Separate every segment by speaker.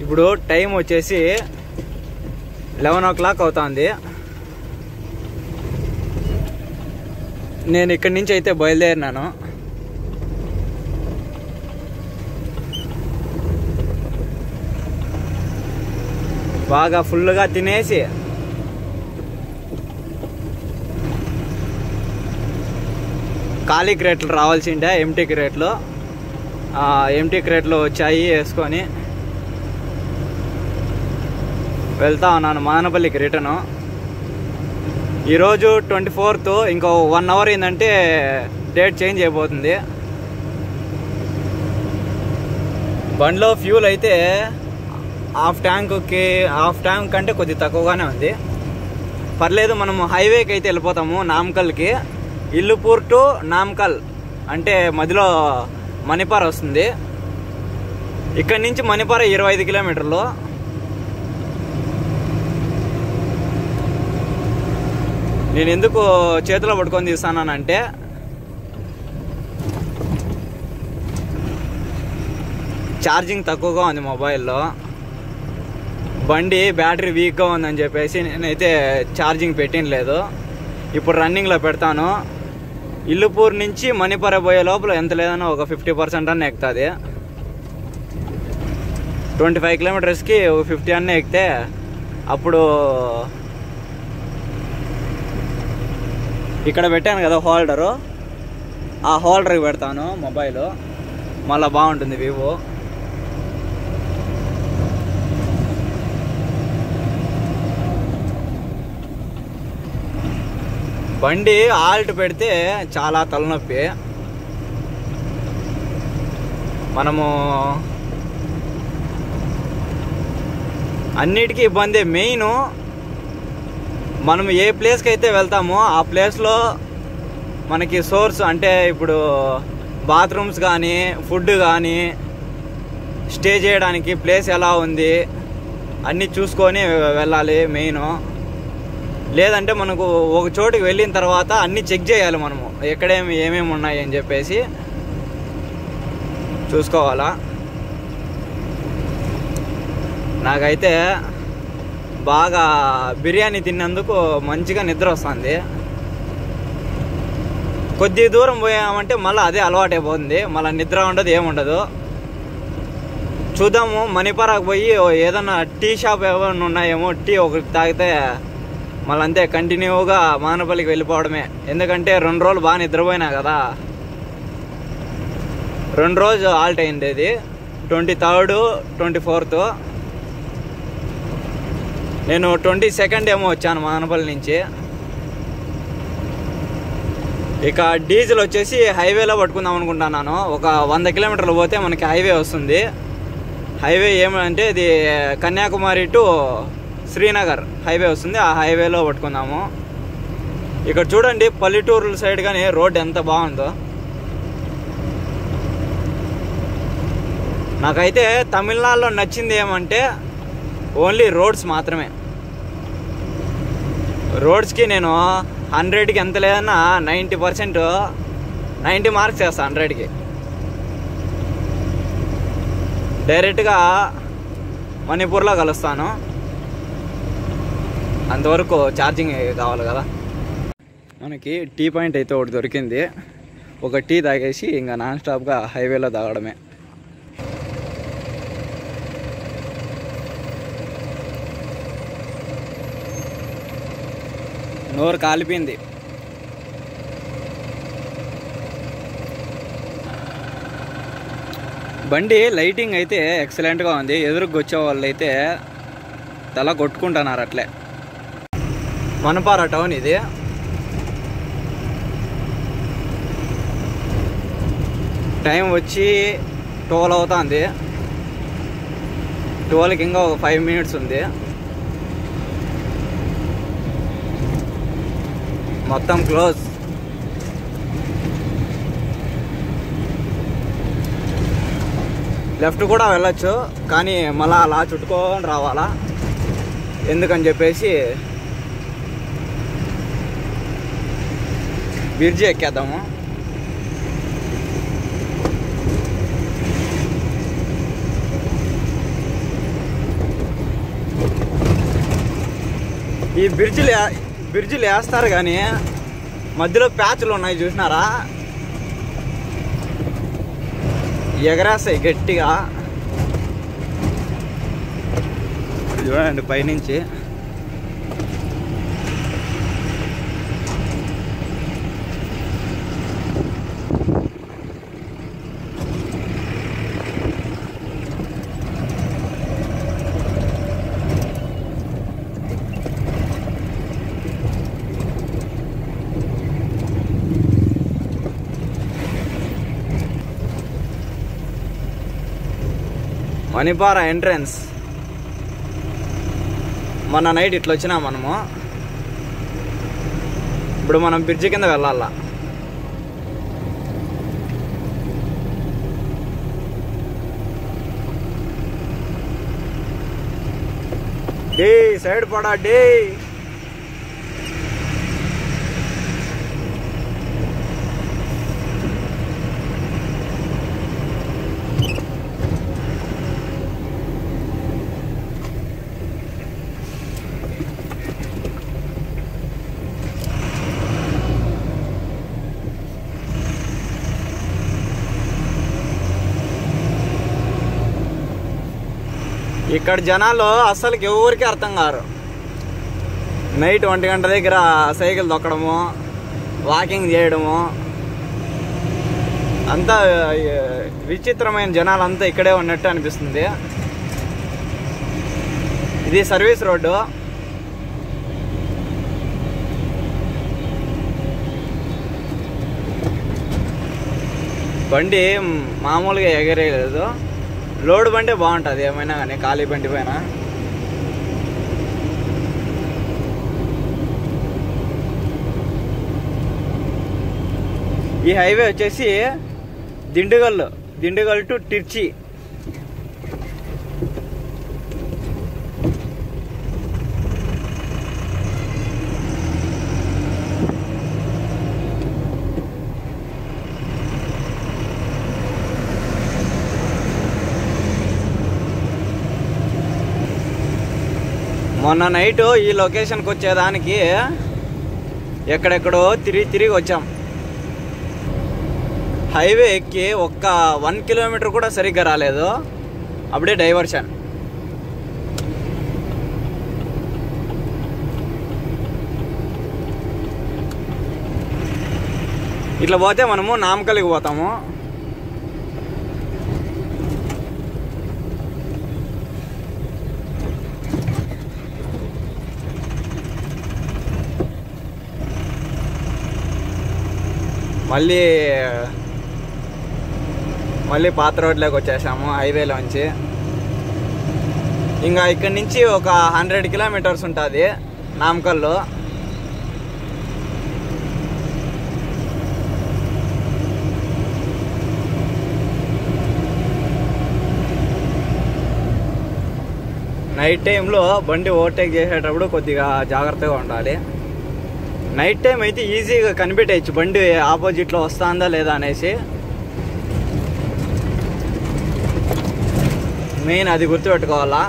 Speaker 1: ఇప్పుడు టైం వచ్చేసి లెవెన్ ఓ క్లాక్ అవుతుంది నేను ఇక్కడి నుంచి అయితే బయలుదేరినాను బాగా ఫుల్గా తినేసి ఖాళీ క్రేట్లు రావాల్సిండే ఎంటీ క్రేట్లు ఎంటీ క్రేట్లు వచ్చాయి వేసుకొని వెళ్తా ఉన్నాను మానపల్లికి రిటర్ను ఈరోజు ట్వంటీ ఫోర్త్ ఇంకో వన్ అవర్ ఏంటంటే డేట్ చేంజ్ అయిపోతుంది బండిలో ఫ్యూల్ అయితే హాఫ్ ట్యాంక్కి హాఫ్ ట్యాంక్ కంటే కొద్ది తక్కువగానే ఉంది పర్లేదు మనం హైవేకి అయితే వెళ్ళిపోతాము నామకల్కి ఇల్లుపూర్ టు నామకల్ అంటే మధ్యలో మణిపార వస్తుంది ఇక్కడి నుంచి మణిపార ఇరవై ఐదు కిలోమీటర్లు నేను ఎందుకు చేతిలో పట్టుకొని తీస్తానంటే ఛార్జింగ్ తక్కువగా ఉంది మొబైల్లో బండి బ్యాటరీ వీక్గా ఉందని చెప్పేసి నేనైతే ఛార్జింగ్ పెట్టినలేదు ఇప్పుడు రన్నింగ్లో పెడతాను ఇల్లుపూర్ నుంచి మణిపర పోయే లోపల ఎంత లేదన్నా ఒక ఫిఫ్టీ పర్సెంట్ అన్న ఎక్కుతుంది ట్వంటీ ఫైవ్ కిలోమీటర్స్కి ఒక ఫిఫ్టీ అన్న ఎక్కితే అప్పుడు ఇక్కడ పెట్టాను కదా హోల్డరు ఆ హోల్డర్కి పెడతాను మొబైల్ మళ్ళీ బాగుంటుంది వివో బండి ఆల్ట్ పెడితే చాలా తలనొప్పి మనము అన్నిటికీ ఇబ్బంది మెయిన్ మనం ఏ ప్లేస్కి అయితే వెళ్తామో ఆ ప్లేస్లో మనకి సోర్స్ అంటే ఇప్పుడు బాత్రూమ్స్ కానీ ఫుడ్ కానీ స్టే చేయడానికి ప్లేస్ ఎలా ఉంది అన్నీ చూసుకొని వెళ్ళాలి మెయిన్ లేదంటే మనకు ఒక చోటుకి వెళ్ళిన తర్వాత అన్నీ చెక్ చేయాలి మనము ఎక్కడేమి ఏమేమి ఉన్నాయి అని చెప్పేసి చూసుకోవాలా నాకైతే బాగా బిర్యానీ తిన్నందుకు మంచిగా నిద్ర వస్తుంది కొద్ది దూరం పోయామంటే మళ్ళీ అదే అలవాటు అయిపోతుంది మళ్ళీ నిద్ర ఉండదు ఏముండదు చూద్దాము మణిపారాకు పోయి ఏదన్నా టీ షాప్ ఏమైనా ఉన్నాయేమో టీ ఒకటి తాగితే మళ్ళీ అంతే కంటిన్యూగా మానపల్లికి వెళ్ళిపోవడమే ఎందుకంటే రెండు రోజులు బాగా నిద్రపోయినా కదా రెండు రోజు ఆల్ట్ అయింది ఇది ట్వంటీ థర్డ్ ట్వంటీ ఫోర్త్ నేను ట్వంటీ సెకండ్ ఏమో వచ్చాను మానపల్లి నుంచి ఇక డీజిల్ వచ్చేసి హైవేలో పట్టుకుందాం అనుకుంటున్నాను ఒక వంద కిలోమీటర్లు పోతే మనకి హైవే వస్తుంది హైవే ఏమంటే ఇది కన్యాకుమారి టు శ్రీనగర్ హైవే వస్తుంది ఆ హైవేలో పట్టుకుందాము ఇక్కడ చూడండి పల్లెటూరుల సైడ్ కానీ రోడ్ ఎంత బాగుందో నాకైతే తమిళనాడులో నచ్చింది ఏమంటే ఓన్లీ రోడ్స్ మాత్రమే రోడ్స్కి నేను హండ్రెడ్కి ఎంత లేదన్నా నైంటీ పర్సెంట్ నైంటీ మార్క్స్ వేస్తాను హండ్రెడ్కి డైరెక్ట్గా మణిపూర్లో కలుస్తాను అంతవరకు ఛార్జింగ్ కావాలి కదా మనకి టీ పాయింట్ అయితే ఒకటి దొరికింది ఒక టీ తాగేసి ఇంకా నాన్ స్టాప్గా హైవేలో తాగడమే నోరు కాలిపోయింది బండి లైటింగ్ అయితే ఎక్సలెంట్గా ఉంది ఎదురుకు వచ్చే వాళ్ళు అయితే తల కొట్టుకుంటున్నారు అట్లే మనపార టౌన్ ఇది టైం వచ్చి ట్వెల్వ్ అవుతుంది ట్వెల్వ్కి ఇంకా ఒక ఫైవ్ మినిట్స్ ఉంది మొత్తం క్లోజ్ లెఫ్ట్ కూడా వెళ్ళొచ్చు కానీ మళ్ళా అలా చుట్టుకొని రావాలా ఎందుకని చెప్పేసి బిర్జీ ఎక్కేద్దాము ఈ బ్రిడ్జిలు వే- బ్రిడ్జిలు వేస్తారు కానీ మధ్యలో ప్యాచ్లు ఉన్నాయి చూసినారా ఎగరేస్తాయి గట్టిగా చూడండి పైనుంచి మణిపార ఎంట్రన్స్ మొన్న నైట్ ఇట్లా వచ్చినా మనము ఇప్పుడు మనం బ్రిడ్జి కింద వెళ్ళాలా డే సైడ్ పడా డే ఇక్కడ జనాలు అస్సలకి ఎవరికి అర్థం కారు నైట్ ఒంటి గంట దగ్గర సైకిల్ తొక్కడము వాకింగ్ చేయడము అంతా ఆ, విచిత్రమైన జనాలు అంతా ఇక్కడే ఉన్నట్టు అనిపిస్తుంది ఇది సర్వీస్ రోడ్డు బండి మామూలుగా ఎగరేయలేదు లోడ్ బండి బాగుంటుంది ఏమైనా కానీ ఖాళీ బండి పైన ఈ హైవే వచ్చేసి దిండుగల్ దిండుగల్ టు తిర్చి మొన్న నైట్ ఈ లొకేషన్కి వచ్చేదానికి ఎక్కడెక్కడో తిరిగి తిరిగి వచ్చాం హైవే ఎక్కి ఒక్క వన్ కిలోమీటర్ కూడా సరిగ్గా రాలేదు అప్పుడే డైవర్షన్ ఇట్లా పోతే మనము నామకల్లికి పోతాము మళ్ళీ మళ్ళీ పాత రోడ్లోకి వచ్చేసాము హైవేలోంచి ఇంకా ఇక్కడి నుంచి ఒక హండ్రెడ్ కిలోమీటర్స్ ఉంటుంది నామకల్లో నైట్ టైంలో బండి ఓవర్టేక్ చేసేటప్పుడు కొద్దిగా జాగ్రత్తగా ఉండాలి నైట్ టైం అయితే ఈజీగా కనిపెట్టేయచ్చు బండి ఆపోజిట్లో వస్తుందా లేదా అనేసి మెయిన్ అది గుర్తుపెట్టుకోవాలా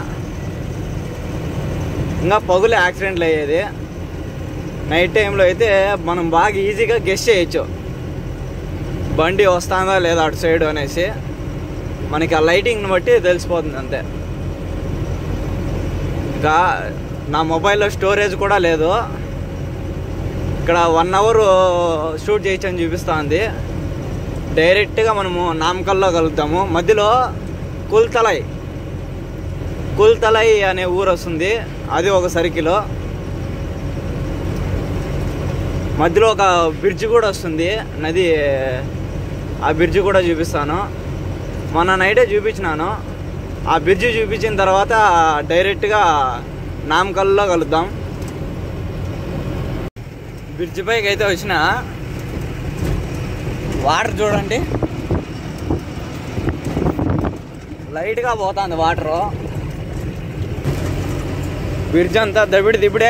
Speaker 1: ఇంకా పగులు యాక్సిడెంట్లు అయ్యేది నైట్ టైంలో అయితే మనం బాగా ఈజీగా గెస్ చేయొచ్చు బండి వస్తుందా లేదా అటు సైడ్ అనేసి మనకి ఆ లైటింగ్ని బట్టి తెలిసిపోతుంది అంతే ఇంకా నా మొబైల్లో స్టోరేజ్ కూడా లేదు ఇక్కడ వన్ అవర్ షూట్ చేయొచ్చు అని చూపిస్తుంది డైరెక్ట్గా మనము నామకల్లో కలుగుతాము మధ్యలో కుల్తలై కుల్తలై అనే ఊరు వస్తుంది అది ఒక సర్కిల్ మధ్యలో ఒక బ్రిడ్జ్ కూడా వస్తుంది నది ఆ బ్రిడ్జ్ కూడా చూపిస్తాను మొన్న నైటే చూపించినాను ఆ బ్రిడ్జ్ చూపించిన తర్వాత డైరెక్ట్గా నామకల్లో కలుద్దాం బ్రిడ్జ్ పైకి అయితే వచ్చిన వాటర్ చూడండి లైట్గా పోతుంది వాటరు బ్రిడ్జ్ అంతా దబిడి దిబిడే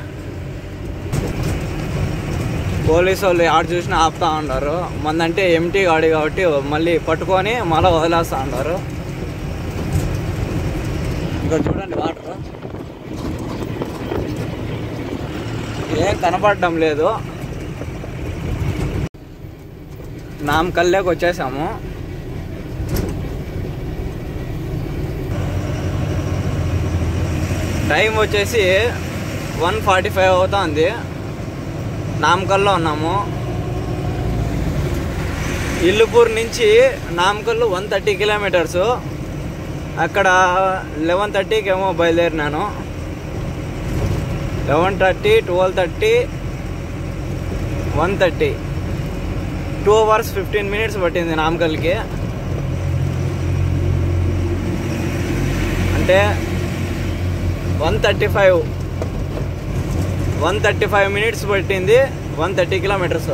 Speaker 1: పోలీసు వాళ్ళు ఆడ చూసినా ఆపుతా ఉన్నారు మందంటే ఎంటీ గాడి కాబట్టి మళ్ళీ పట్టుకొని మళ్ళీ వదిలేస్తా ఉన్నారు ఇంకా చూడండి వాటర్ ఏం కనపడడం లేదు నామకల్లేకి వచ్చేసాము టైం వచ్చేసి వన్ ఫార్టీ ఫైవ్ అవుతుంది నామకల్లో ఉన్నాము ఇల్లుపూర్ నుంచి నామకల్లు వన్ థర్టీ కిలోమీటర్స్ అక్కడ లెవెన్ థర్టీకి ఏమో బయలుదేరినాను eleven thirty twelve thirty one thirty two hours fifteen minutes పట్టింది నామకల్కి అంటే one thirty five one thirty five minutes పట్టింది వన్ థర్టీ కిలోమీటర్స్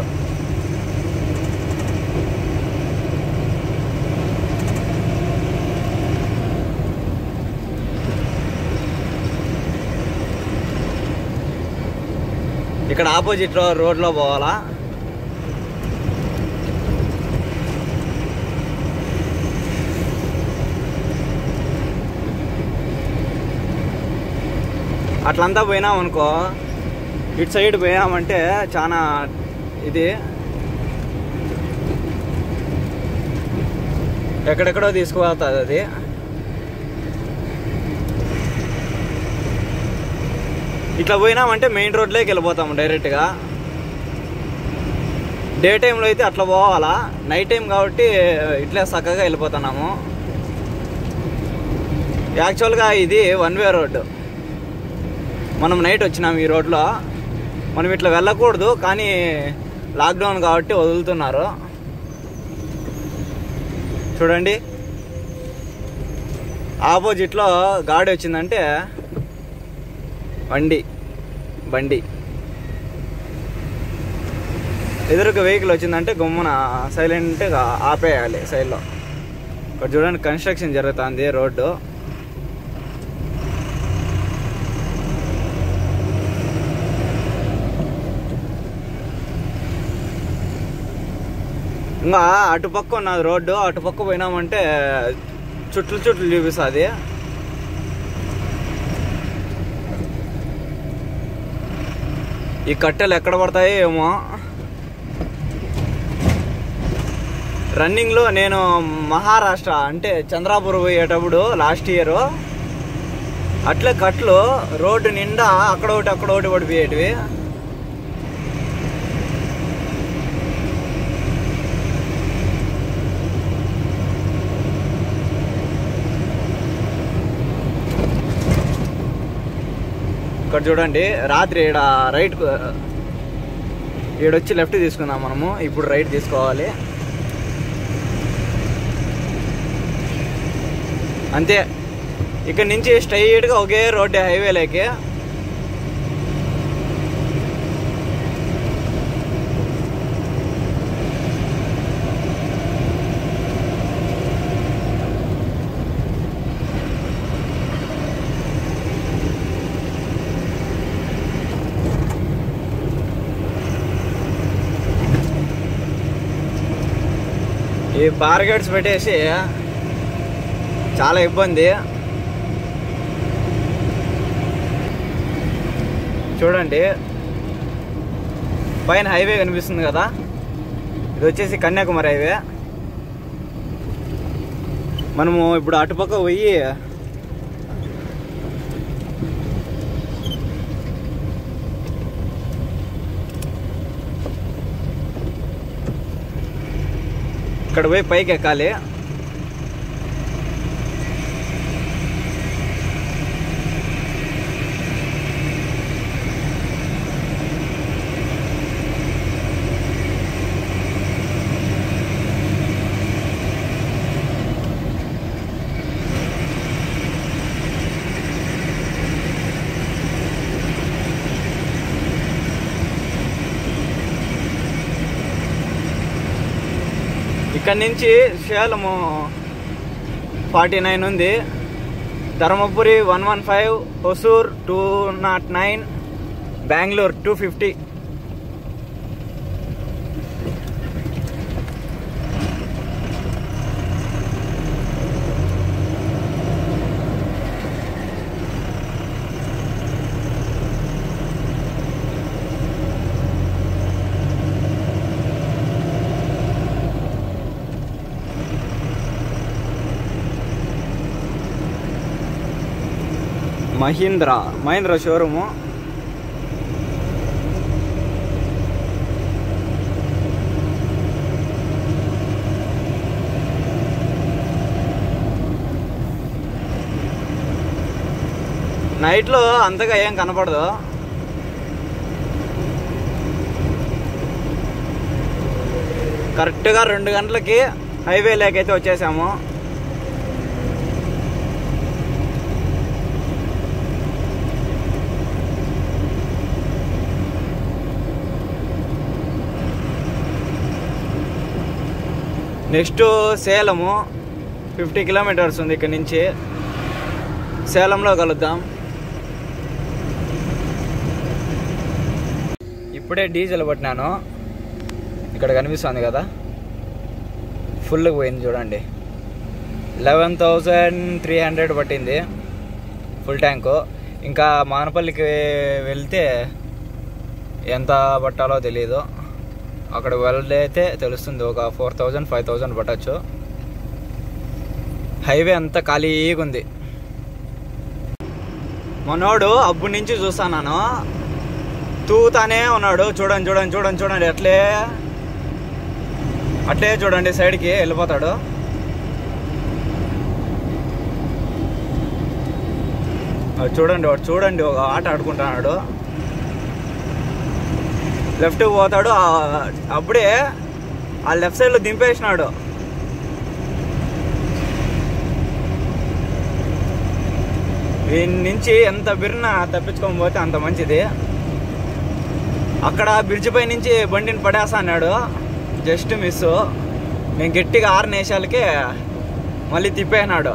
Speaker 1: ఇక్కడ ఆపోజిట్ రో రోడ్లో పోవాలా అట్లంతా పోయినాం అనుకో ఇటు సైడ్ పోయినామంటే చాలా ఇది ఎక్కడెక్కడో తీసుకుపోతుంది అది ఇట్లా పోయినామంటే మెయిన్ రోడ్లోకి వెళ్ళిపోతాము డైరెక్ట్గా డే టైంలో అయితే అట్లా పోవాలా నైట్ టైం కాబట్టి ఇట్లే చక్కగా వెళ్ళిపోతున్నాము యాక్చువల్గా ఇది వన్ వే రోడ్డు మనం నైట్ వచ్చినాం ఈ రోడ్లో మనం ఇట్లా వెళ్ళకూడదు కానీ లాక్డౌన్ కాబట్టి వదులుతున్నారు చూడండి ఆపోజిట్లో గాడి వచ్చిందంటే బండి బండి ఎదురుగా వెహికల్ వచ్చిందంటే గమ్మున సైలెంట్గా ఆపేయాలి సైడ్లో ఇక్కడ చూడండి కన్స్ట్రక్షన్ జరుగుతుంది రోడ్డు ఇంకా అటుపక్క ఉన్నది రోడ్డు అటుపక్క పోయినామంటే చుట్లు చుట్లు చూపిస్తుంది ఈ కట్టెలు ఎక్కడ పడతాయో ఏమో రన్నింగ్లో నేను మహారాష్ట్ర అంటే చంద్రాపూర్ పోయేటప్పుడు లాస్ట్ ఇయర్ అట్లే కట్లు రోడ్డు నిండా అక్కడ ఒకటి అక్కడ ఒకటి పడిపోయేటివి ఇక్కడ చూడండి రాత్రి ఈడ రైట్ ఈడొచ్చి లెఫ్ట్ తీసుకుందాం మనము ఇప్పుడు రైట్ తీసుకోవాలి అంతే ఇక్కడ నుంచి స్ట్రైట్గా ఒకే రోడ్డు హైవేలోకి ఈ బార్గేట్స్ పెట్టేసి చాలా ఇబ్బంది చూడండి పైన హైవే కనిపిస్తుంది కదా ఇది వచ్చేసి కన్యాకుమారి హైవే మనము ఇప్పుడు అటుపక్క పోయి ఇక్కడ పోయి పైకి ఎక్కాలి ఇక్కడ నుంచి సేలము ఫార్టీ నైన్ ఉంది Dharmapuri one one five Hosur two not nine Bengaluru two fifty Mahindra Mahindra showroom నైట్లో అంతగా ఏం కనపడదు కరెక్ట్గా రెండు గంటలకి హైవే లేకైతే వచ్చేసాము నెక్స్ట్ సేలము ఫిఫ్టీ కిలోమీటర్స్ ఉంది ఇక్కడ నుంచి సేలంలో కలుద్దాం ఇప్పుడే డీజిల్ పట్టినాను ఇక్కడ కనిపిస్తుంది కదా ఫుల్గా పోయింది చూడండి లెవెన్ థౌజండ్ త్రీ హండ్రెడ్ పట్టింది ఫుల్ ట్యాంకు ఇంకా మానపల్లికి వెళ్తే ఎంత పట్టాలో తెలియదు అక్కడ వెళ్తే తెలుస్తుంది ఒక ఫోర్ థౌజండ్ ఫైవ్ థౌజండ్ పట్టచ్చు హైవే అంతా ఖాళీగా ఉంది మనోడు అబ్బు నుంచి చూస్తాను తూతానే ఉన్నాడు చూడండి చూడండి చూడండి చూడండి అట్లే అట్లే చూడండి సైడ్కి వెళ్ళిపోతాడు అది చూడండి వాడు చూడండి ఒక ఆట ఆడుకుంటున్నాడు లెఫ్ట్ పోతాడు ఆ- అప్పుడే ఆ లెఫ్ట్ సైడ్లో దింపేసినాడు వీని నుంచి ఎంత బిర్న తప్పించుకొని పోతే అంత మంచిది అక్కడ బ్రిడ్జ్ పై నుంచి బండిని పడేస్తా అన్నాడు జస్ట్ మిస్ నేను గట్టిగా ఆరు నిమిషాలకి మళ్ళీ తిప్పేసినాడు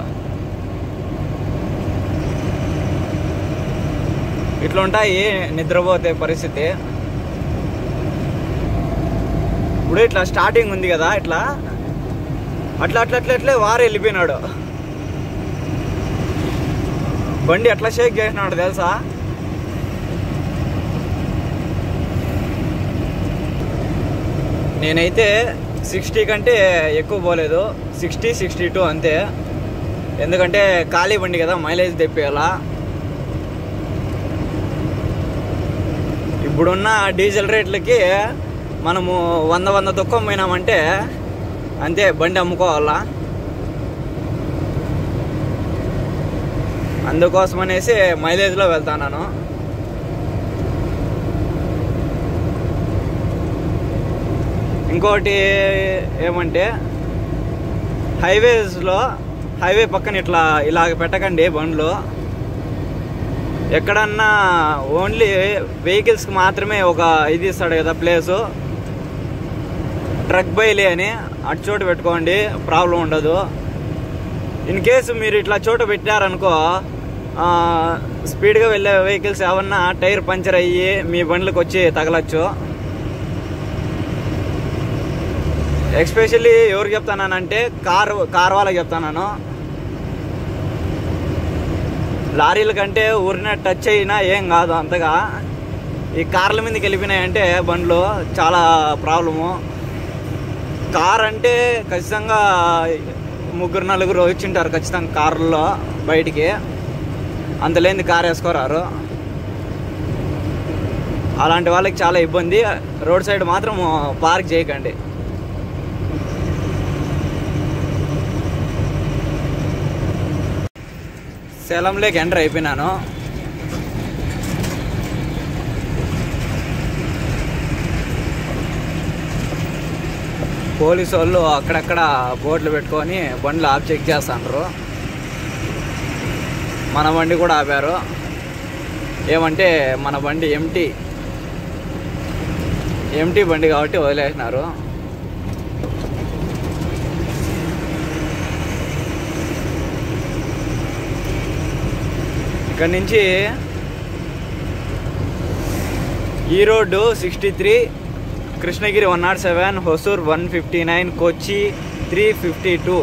Speaker 1: ఇట్లా ఉంటాయి నిద్రపోతే పరిస్థితి ఇప్పుడు ఇట్లా స్టార్టింగ్ ఉంది కదా ఇట్లా అట్లా అట్లా అట్లా అట్లే వారు వెళ్ళిపోయినాడు బండి ఎట్లా షేక్ చేసినాడు తెలుసా నేనైతే సిక్స్టీ కంటే ఎక్కువ పోలేదు సిక్స్టీ సిక్స్టీ టూ అంతే ఎందుకంటే ఖాళీ బండి కదా మైలేజ్ తెప్పేయాలా ఇప్పుడున్న డీజిల్ రేట్లకి మనము వంద వంద దుఃఖం పోయినామంటే అంతే బండి అమ్ముకోవాలా అందుకోసం అనేసి మైలేజ్లో వెళ్తాను ఇంకోటి ఏమంటే హైవేస్లో హైవే పక్కన ఇట్లా ఇలాగ పెట్టకండి బండ్లు ఎక్కడన్నా ఓన్లీ వెహికల్స్కి మాత్రమే ఒక ఇది ఇస్తాడు కదా ప్లేసు ట్రక్ బైలీ అని అటు చోటు పెట్టుకోండి ప్రాబ్లం ఉండదు ఇన్ కేసు మీరు ఇట్లా చోట పెట్టారనుకో ఆ, స్పీడ్గా వెళ్ళే వెహికల్స్ ఏమన్నా టైర్ పంచర్ అయ్యి మీ బండ్లకు వచ్చి తగలచ్చు ఎస్పెషల్లీ ఎవరికి చెప్తానంటే కార్ కార్ వాళ్ళకి చెప్తాను లారీల కంటే ఊరిన టచ్ అయినా ఏం కాదు అంతగా ఈ కార్ల మీదకి వెళ్ళిపోయినాయంటే బండ్లు చాలా ప్రాబ్లము కార్ అంటే ఖచ్చితంగా ముగ్గురు నలుగురు వచ్చింటారు ఖచ్చితంగా కార్లో బయటికి అంత లేని కార్ వేసుకోరారు అలాంటి వాళ్ళకి చాలా ఇబ్బంది రోడ్ సైడ్ మాత్రం పార్క్ చేయకండి సేలంలోకి ఎంటర్ అయిపోయినాను పోలీసు వాళ్ళు అక్కడక్కడ బోర్డులు పెట్టుకొని బండ్లు ఆఫ్ చెక్ చేస్తాండ్రు మన బండి కూడా ఆపారు ఏమంటే మన బండి ఎంటీ ఎంటీ బండి కాబట్టి వదిలేసినారు ఇక్కడ నుంచి ఈ road sixty three Krishnagiri one not seven Hosur one fifty nine Kochi three fifty two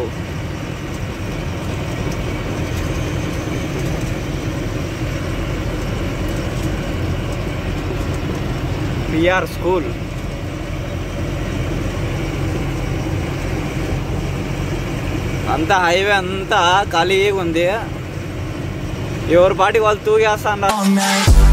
Speaker 1: PR school అంతా హైవే అంతా ఖాళీగా ఉంది ఎవరి పాటికి వాళ్ళు తూగేస్తా
Speaker 2: all night.